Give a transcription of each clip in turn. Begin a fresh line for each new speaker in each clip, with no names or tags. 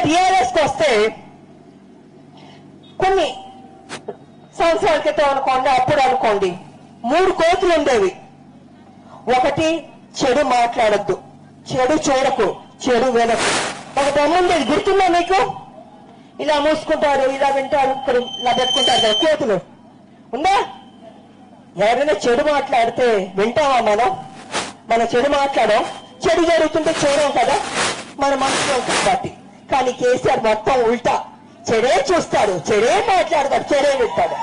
TRS కి వస్తే కొన్ని సంవత్సరాల క్రితం అనుకోండి అప్పుడు అనుకోండి మూడు కోతులు ఉండేవి ఒకటి చెడు మాట్లాడద్దు చెడు చూడకు చెడు వినకు ఒక బొమ్మ ఉండేది గుర్తుందా మీకు ఇలా మూసుకుంటారు ఇలా వింటారు ఇక్కడ ఇలా పెట్టుకుంటారు కదా కోతులు ఉందా ఎవరైనా చెడు మాట్లాడితే వింటామా మనం మన చెడు మాట్లాడాం చెడు జరుగుతుంటే చూడం కదా మన మనసులో కాబట్టి కానీ కేసీఆర్ మొత్తం ఉల్టా చెడే చూస్తాడు చెడే మాట్లాడతాడు చెడే వింటాడు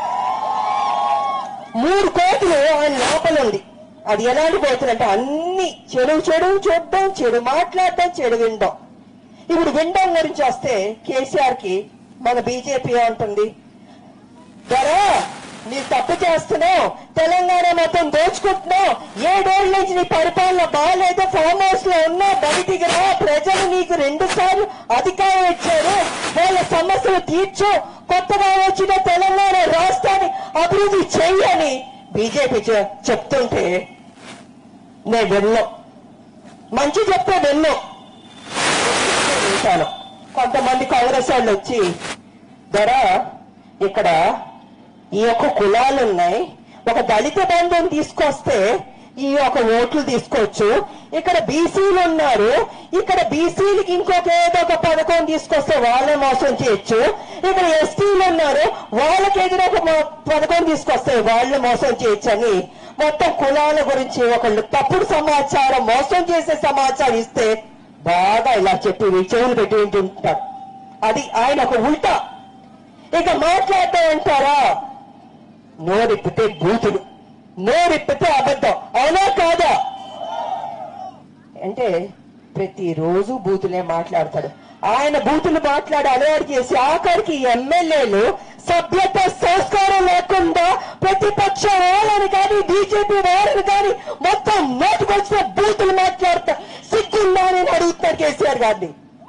మూడు కోతులు ఆయన లోపల ఉంది అది ఎలాంటి కోతులు అంటే అన్ని చెడు చెడు చూడడం చెడు మాట్లాడడం చెడు వినడం ఇప్పుడు వినడం గురించి వస్తే కేసీఆర్ కి మన బీజేపీ ఉంటుంది దొరా నీ తప్పు చేస్తున్నావు తెలంగాణ మొత్తం దోచుకుంటున్నావు ఏడేళ్ల నుంచి నీ పరిపాలన బాగాలేదు ఫామ్ హౌస్ లో ఉన్నా బయటికి రా ప్రజలు నీకు రెండు సార్లు అధికారం ఇచ్చారు వాళ్ళ సమస్యలు తీర్చు కొత్తగా వచ్చిన తెలంగాణ రాష్ట్రాన్ని అభివృద్ధి చెయ్యని బీజేపీ చె- చెప్తుంటే నేను విన్నాం మంచి చెప్తే విన్నాం వింటాను కొంతమంది కాంగ్రెస్ వాళ్ళు వచ్చి ధర ఇక్కడ ఈ యొక్క కులాలు ఉన్నాయి ఒక దళిత బంధుని తీసుకొస్తే ఈ యొక్క ఓట్లు తీసుకోవచ్చు ఇక్కడ బీసీలు ఉన్నారు ఇక్కడ బీసీలకి ఇంకొక ఏదో ఒక పథకం తీసుకొస్తే వాళ్ళే మోసం చేయొచ్చు ఇక్కడ ఎస్టీలు ఉన్నారు వాళ్ళకి ఏదైనా ఒక మో- పథకం తీసుకొస్తే వాళ్ళు మోసం చేయొచ్చు అని మొత్తం కులాల గురించి ఒకళ్ళు తప్పుడు సమాచారం మోసం చేసే సమాచారం ఇస్తే బాగా ఇలా చెప్పి చెవులు పెట్టి వింటుంటారు అది ఆయన ఒక ఉల్టా ఇక మాట్లాడటం అంటారా నోరిప్పితే బూతులు నోరిప్పితే అబద్ధం అవునా కాదా అంటే ప్రతిరోజు బూతులే మాట్లాడతాడు ఆయన బూతులు మాట్లాడి అలవాటు చేసి ఆఖరికి ఎమ్మెల్యేలు సభ్యత సంస్కారం లేకుండా ప్రతిపక్ష వాళ్ళని కానీ బీజేపీ వారిని కానీ మొత్తం నోటుకొచ్చిన బూతులు మాట్లాడతా సిగ్గుందా అని అడుగుతున్నారు కేసీఆర్ గారిని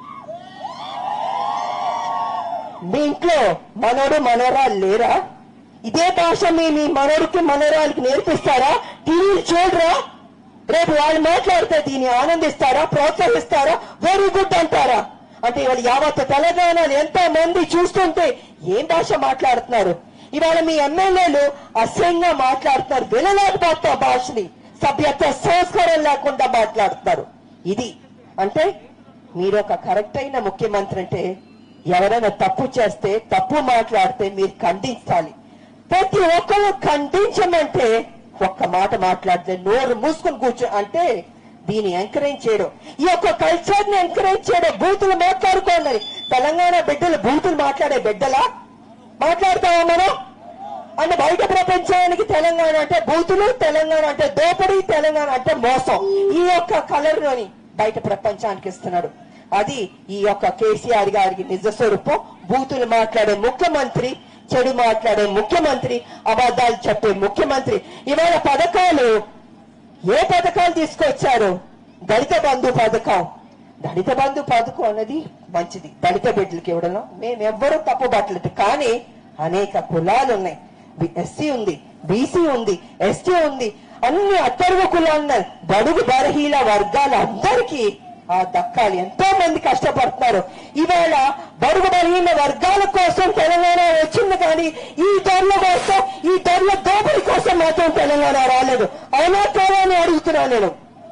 మీ ఇంట్లో మనోడు మనోరాలు లేరా ఇదే భాష మీ మీ మనోడికి మనోరాలకి నేర్పిస్తారా టీవీలు చూడరా రేపు వాళ్ళు మాట్లాడితే దీన్ని ఆనందిస్తారా ప్రోత్సహిస్తారా వెరీ గుడ్ అంటారా అంటే ఇవాళ యావత్ తెలంగాణలో ఎంతో మంది చూస్తుంటే ఏం భాష మాట్లాడుతున్నారు ఇవాళ మీ ఎమ్మెల్యేలు అసహ్యంగా మాట్లాడుతున్నారు వినలేకపోతా భాషని సభ్యత్వ సంస్కారం లేకుండా మాట్లాడుతున్నారు ఇది అంటే మీరు ఒక కరెక్ట్ అయిన ముఖ్యమంత్రి అంటే ఎవరైనా తప్పు చేస్తే తప్పు మాట్లాడితే మీరు ఖండించాలి ప్రతి ఒక్కరు ఖండించమంటే ఒక్క మాట మాట్లాడితే నోరు మూసుకొని కూర్చో అంటే దీన్ని ఎంకరేజ్ చేయడం ఈ యొక్క కల్చర్ ని ఎంకరేజ్ చేయడం బూతులు మాట్లాడుకోండి తెలంగాణ బిడ్డలు బూతులు మాట్లాడే బిడ్డలా మాట్లాడతావా మనం అంటే బయట ప్రపంచానికి తెలంగాణ అంటే బూతులు తెలంగాణ అంటే దోపిడీ తెలంగాణ అంటే మోసం ఈ యొక్క కలర్ లోని బయట ప్రపంచానికి ఇస్తున్నాడు అది ఈ యొక్క కేసీఆర్ గారికి నిజ స్వరూపం బూతులు మాట్లాడే ముఖ్యమంత్రి చెడు మాట్లాడే ముఖ్యమంత్రి అబద్ధాలు చెప్పే ముఖ్యమంత్రి ఇవాళ పథకాలు ఏ పథకాలు తీసుకొచ్చారు దళిత బంధు పథకం దళిత బంధు పథకం అన్నది మంచిది దళిత బిడ్డలకి ఇవ్వడంలో మేమెవ్వరూ తప్పు పట్టలేదు కానీ అనేక కులాలు ఉన్నాయి ఎస్సీ ఉంది బీసీ ఉంది ఎస్టీ ఉంది అన్ని అట్టడుగు కులాలు ఉన్నాయి బడుగు బలహీన వర్గాలందరికీ ఆ దక్కాలి ఎంతో మంది కష్టపడుతున్నారు ఇవాళ బడుగు బలహీన వర్గాల కోసం తెలంగాణ వచ్చింది కానీ ఈ ధరల కోసం ఈ ధరల దోపిడీ కోసం మాత్రం తెలంగాణ రాలేదు అవునా కాదా అని అడుగుతున్నాను నేను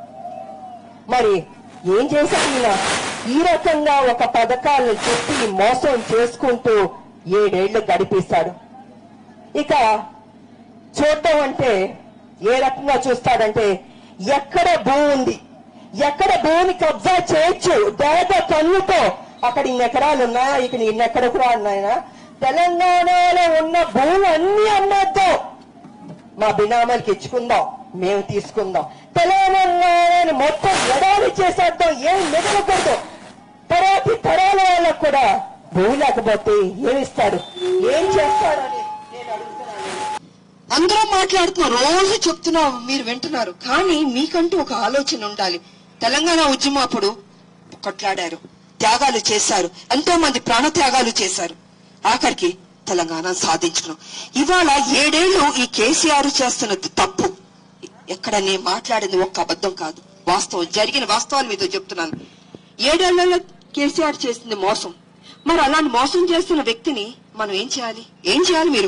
మరి ఏం చేశాడు ఈయన ఈ రకంగా ఒక పథకాలను చెప్పి మోసం చేసుకుంటూ ఏడేళ్లు గడిపిస్తాడు ఇక చూడటం అంటే ఏ రకంగా చూస్తాడంటే ఎక్కడ భూమి ఉంది ఎక్కడ భూమిని కబ్జా చేయొచ్చు దేద కన్నుతో అక్కడ ఇన్ని ఎకరాలు ఉన్నాయా ఇక్కడ ఇన్ని ఎకరాలు ఉన్నాయా తెలంగాణలో ఉన్న భూమి అన్ని అమ్మేద్దాం మా బినామాలకి ఇచ్చుకుందాం మేము తీసుకుందాం తెలంగాణని మొత్తం ఎడారి చేసేద్దాం ఏం మిగలకూడదు తర్వాతి తరాల వాళ్ళకు కూడా భూమి లేకపోతే ఏమిస్తాడు ఏం చేస్తాడని నేను అడుగుతున్నాను అందరూ మాట్లాడుతున్నారు రోజు చెప్తున్నాం మీరు వింటున్నారు కానీ మీకంటూ ఒక ఆలోచన ఉండాలి తెలంగాణ ఉద్యమం అప్పుడు కొట్లాడారు త్యాగాలు చేశారు ఎంతో మంది ప్రాణ త్యాగాలు చేశారు ఆఖరికి తెలంగాణ సాధించుకున్నాం ఇవాళ ఏడేళ్లు ఈ కేసీఆర్ చేస్తున్నది తప్పు ఎక్కడ నేను మాట్లాడింది ఒక్క అబద్ధం కాదు వాస్తవం జరిగిన వాస్తవాలు మీతో చెప్తున్నాను ఏడేళ్లలో కేసీఆర్ చేసింది మోసం
మరి అలాంటి మోసం చేస్తున్న వ్యక్తిని మనం ఏం చేయాలి ఏం చేయాలి మీరు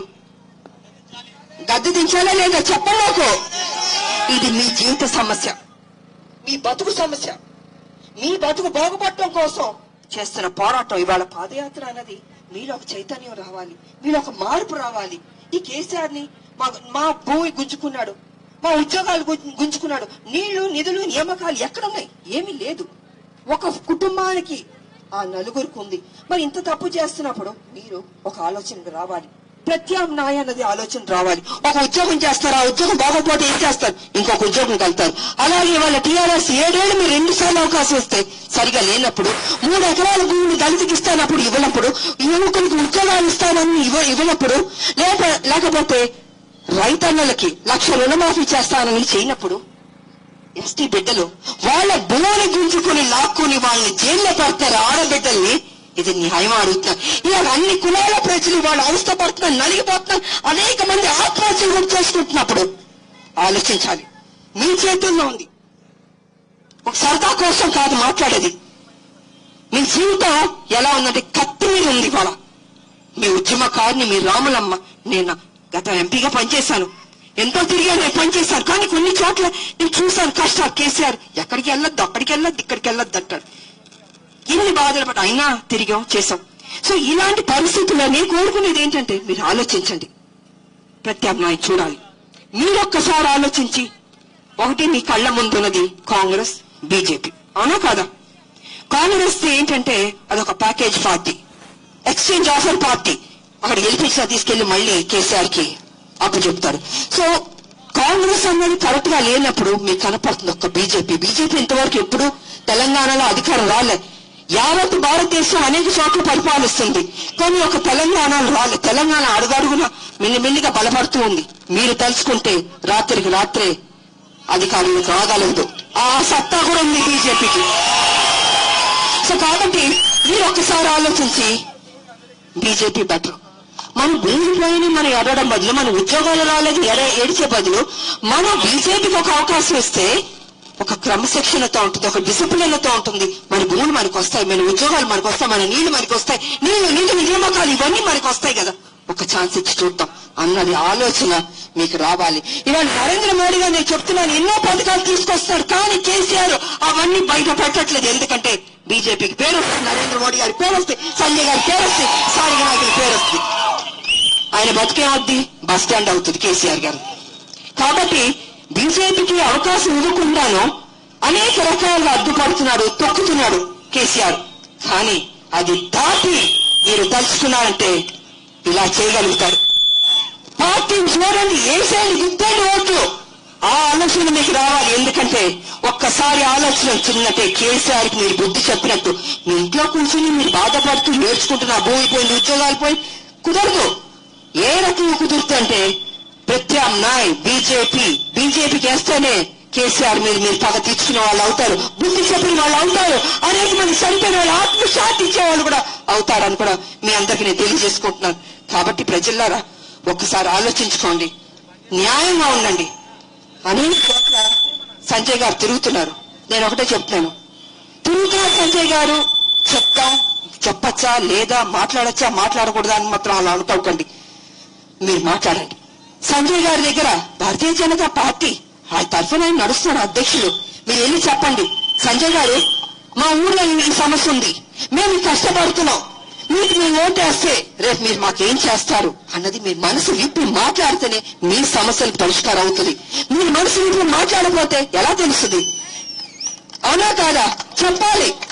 గద్దె దించాలా లేదా చెప్పండి నాకు ఇది మీ జీవిత సమస్య మీ బతుకు సమస్య మీ బతుకు బాగుపడటం కోసం చేస్తున్న పోరాటం ఇవాళ పాదయాత్ర అన్నది మీలో ఒక చైతన్యం రావాలి మీలో ఒక మార్పు రావాలి ఈ కేసీఆర్ ని మా మా భూమి గుంజుకున్నాడు మా ఉద్యోగాలు గుంజు- గుంజుకున్నాడు నీళ్లు నిధులు నియామకాలు ఎక్కడున్నాయి ఏమీ లేదు ఒక కుటుంబానికి ఆ నలుగురికి ఉంది మరి ఇంత తప్పు చేస్తున్నప్పుడు మీరు ఒక ఆలోచనకు రావాలి ప్రత్యామ్నాయ అన్నది ఆలోచన రావాలి ఒక ఉద్యోగం చేస్తారు ఆ ఉద్యోగం బాగోపోతే ఏం చేస్తారు ఇంకొక ఉద్యోగం కలుతారు అలాగే వాళ్ళ టీఆర్ఎస్ ఏడేళ్ళు మీరు రెండు సార్లు అవకాశం ఇస్తే సరిగా లేనప్పుడు మూడు ఎకరాల భూమిని దళితుకి ఇస్తానప్పుడు ఇవ్వనప్పుడు యువకులకు ఉద్యోగాలు ఇస్తానని ఇవ్వ ఇవ్వనప్పుడు లేక లేకపోతే రైతన్నలకి లక్ష రుణమాఫీ చేస్తానని చేయనప్పుడు ఎస్టీ బిడ్డలు వాళ్ళ భూమిని గుంజుకుని లాక్కుని వాళ్ళని జైల్లో పెడతారు ఆడబిడ్డల్ని ఇది న్యాయం అడుగుతున్నారు ఇలా అన్ని కులాల ప్రజలు వాళ్ళు అవస్థపడుతున్నారు నలిగిపోతున్నారు అనేక మంది ఆత్మహత్యలు కూడా చేసుకుంటున్నప్పుడు ఆలోచించాలి మీ చేతుల్లో ఉంది ఒక సరదా కోసం కాదు మాట్లాడేది మీ జీవితం ఎలా ఉందంటే కత్తి మీద ఉంది ఇవాళ మీ ఉద్యమకారిని మీ రాములమ్మ నేను గత ఎంపీగా పనిచేశాను ఎంతో తిరిగాను నేను పనిచేశాను కానీ కొన్ని చోట్ల నేను చూశాను కష్టాలు కేసీఆర్ ఎక్కడికి వెళ్ళొద్దు అక్కడికి వెళ్ళొద్దు ఇక్కడికి వెళ్ళొద్దు అంటాడు ఎన్ని బాధలు పట్ట అయినా తిరిగాం చేసాం సో ఇలాంటి పరిస్థితుల్లో నేను కోరుకునేది ఏంటంటే మీరు ఆలోచించండి ప్రత్యామ్నాయం చూడాలి మీరు ఒక్కసారి ఆలోచించి ఒకటి మీ కళ్ళ ముందున్నది కాంగ్రెస్ బీజేపీ అవునా కాదా కాంగ్రెస్ ఏంటంటే అదొక package party exchange offer party అక్కడ గెలిపించినా తీసుకెళ్లి మళ్ళీ కేసీఆర్ కి అప్పు చెప్తారు సో కాంగ్రెస్ అన్నది కరెక్ట్ గా లేనప్పుడు మీకు కనపడుతుంది ఒక్క బీజేపీ బీజేపీ ఇంతవరకు ఎప్పుడు తెలంగాణలో అధికారం రాలే యావత్ భారతదేశం అనేక చోట్ల పరిపాలిస్తుంది కానీ ఒక తెలంగాణలో రాలే తెలంగాణ అడుగడుగున మెల్లిమెల్లిగా బలపడుతూ ఉంది మీరు తలుచుకుంటే రాత్రికి రాత్రే అధికారులకు రాగలదు ఆ సత్తా కూడా ఉంది బీజేపీకి సో కాబట్టి మీరు ఒక్కసారి ఆలోచించి బీజేపీ బెటర్ మన భూమి పోయిన మనం ఎడడం బదులు మన ఉద్యోగాలు రాలేదు ఎడ ఏడిచే బదులు మనం బీజేపీకి ఒక అవకాశం ఇస్తే ఒక క్రమశిక్షణతో ఉంటుంది ఒక డిసిప్లిన్తో ఉంటుంది మన భూములు మనకు వస్తాయి మన ఉద్యోగాలు మనకు వస్తాయి మన నీళ్లు మనకు వస్తాయి నీళ్లు నీళ్ళు నియామకాలు ఇవన్నీ మనకు వస్తాయి కదా ఒక ఛాన్స్ ఇచ్చి చూద్దాం అన్నది ఆలోచన మీకు రావాలి ఇవాళ నరేంద్ర మోడీ గారు నేను చెప్తున్నాను ఎన్నో పథకాలు తీసుకొస్తాడు కానీ కేసీఆర్ అవన్నీ బయట పెట్టట్లేదు ఎందుకంటే బీజేపీకి పేరు వస్తుంది నరేంద్ర మోడీ గారి పేరు వస్తుంది సంజయ్ గారి పేరు వస్తుంది సారిగ నాయకుల పేరు వస్తుంది ఆయన బతికేమవుద్ది బస్ స్టాండ్ అవుతుంది కేసీఆర్ గారు కాబట్టి బీజేపీకి అవకాశం ఇవ్వకుండాను అనేక రకాలుగా అడ్డుపడుతున్నాడు తొక్కుతున్నాడు కేసీఆర్ కానీ అది దాటి మీరు తలుచుకున్నారంటే ఇలా చేయగలుగుతారు పార్టీని చూడండి వేసేయండి గుద్దేండి ఓట్లు ఆ ఆలోచన మీకు రావాలి ఎందుకంటే ఒక్కసారి ఆలోచన వచ్చిందంటే కేసీఆర్ కి మీరు బుద్ధి చెప్పినట్టు మీ ఇంట్లో కూర్చుని మీరు బాధపడుతూ నేర్చుకుంటున్న భూమి పోయింది ఉద్యోగాలు పోయి కుదరదు ఏ రకంగా కుదురుతుంటే ప్రత్యామ్నాయ్ బీజేపీ బీజేపీకి వేస్తేనే కేసీఆర్ మీద మీరు పగ తీర్చుకునే వాళ్ళు అవుతారు బుద్ధి చెప్పిన వాళ్ళు అవుతారు అనేక మంది చనిపోయిన వాళ్ళు ఆత్మశాంతి ఇచ్చే వాళ్ళు కూడా అవుతారని కూడా మీ అందరికి నేను తెలియజేసుకుంటున్నాను కాబట్టి ప్రజల్లారా ఒక్కసారి ఆలోచించుకోండి న్యాయంగా ఉండండి అనేక చోట్ల సంజయ్ గారు తిరుగుతున్నారు నేను ఒకటే చెప్తున్నాను తిరుగుతున్నారు సంజయ్ గారు చెప్తాం చెప్పచ్చా లేదా మాట్లాడచ్చా మాట్లాడకూడదా అని మాత్రం అలా అనుకోకండి మీరు మాట్లాడండి సంజయ్ గారి దగ్గర భారతీయ జనతా పార్టీ ఆ తరఫున ఆయన నడుస్తున్నారు అధ్యక్షులు మీరు వెళ్ళి చెప్పండి సంజయ్ గారు మా ఊర్లో ఈ సమస్య ఉంది మేము కష్టపడుతున్నాం మీకు మేము ఓటేస్తే రేపు మీరు మాకేం చేస్తారు అన్నది మీ మనసు విప్పి మాట్లాడితేనే మీ సమస్యలకు పరిష్కారం అవుతుంది మీరు మనసు విప్పి మాట్లాడకపోతే ఎలా తెలుస్తుంది అవునా కాదా చెప్పాలి